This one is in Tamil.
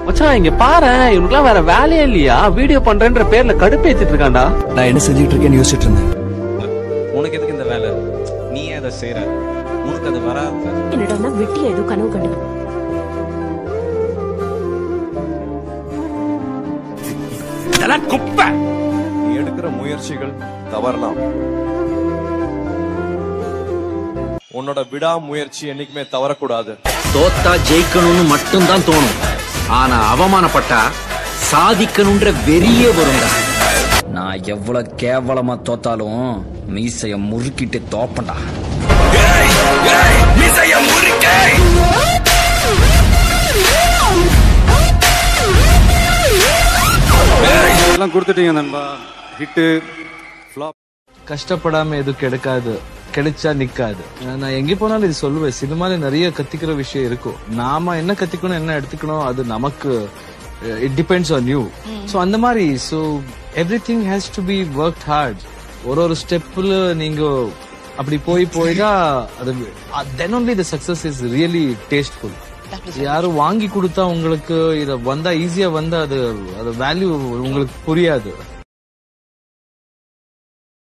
மச்சான் இங்க பாரு இவனுக்குலாம் வேற வேலையே இல்லையா வீடியோ பண்றேன்ற பேர்ல கடுப்பேத்திட்டு இருக்கான்டா நான் என்ன செஞ்சுட்டு இருக்கேன்னு யோசிச்சுட்டு இருந்தேன் உனக்கு எதுக்கு இந்த வேலை நீ ஏன் அதை செய்யற உனக்கு அது வராது என்னடா வெட்டி ஏதோ கனவு கண்டு நீ எடுக்கிற முயற்சிகள் தவறலாம் உன்னோட விடாமுயற்சி என்னைக்குமே தவறக்கூடாது தோத்தா ஜெயிக்கணும்னு மட்டும்தான் தோணும் ஆனா அவமானப்பட்டா சாதிக்கணும்ன்ற வெறியே வரும்டா நான் எவ்வளவு கேவலமா தோத்தாலும் மீசைய முறுக்கிட்டு தோப்பண்டா எல்லாம் கொடுத்துட்டீங்க நண்பா ஹிட்டு ஃப்ளாப் கஷ்டப்படாம எதுவும் கிடைக்காது கிடைச்சா நிக்காது நான் எங்க போனாலும் இது சொல்லுவேன் சினிமால நிறைய கத்திக்கிற விஷயம் இருக்கும் நாம என்ன கத்திக்கணும் என்ன எடுத்துக்கணும் அது நமக்கு it depends on you so அந்த மாதிரி so everything has to be work hard ஒரு ஒரு ஸ்டெப்ல நீங்க அப்படி போய் போய் தான் அது then only the success is really tasteful யாரும் வாங்கி கொடுத்தா உங்களுக்கு இத வந்தா ஈஸியா வந்தா அது அது வேல்யூ உங்களுக்கு புரியாது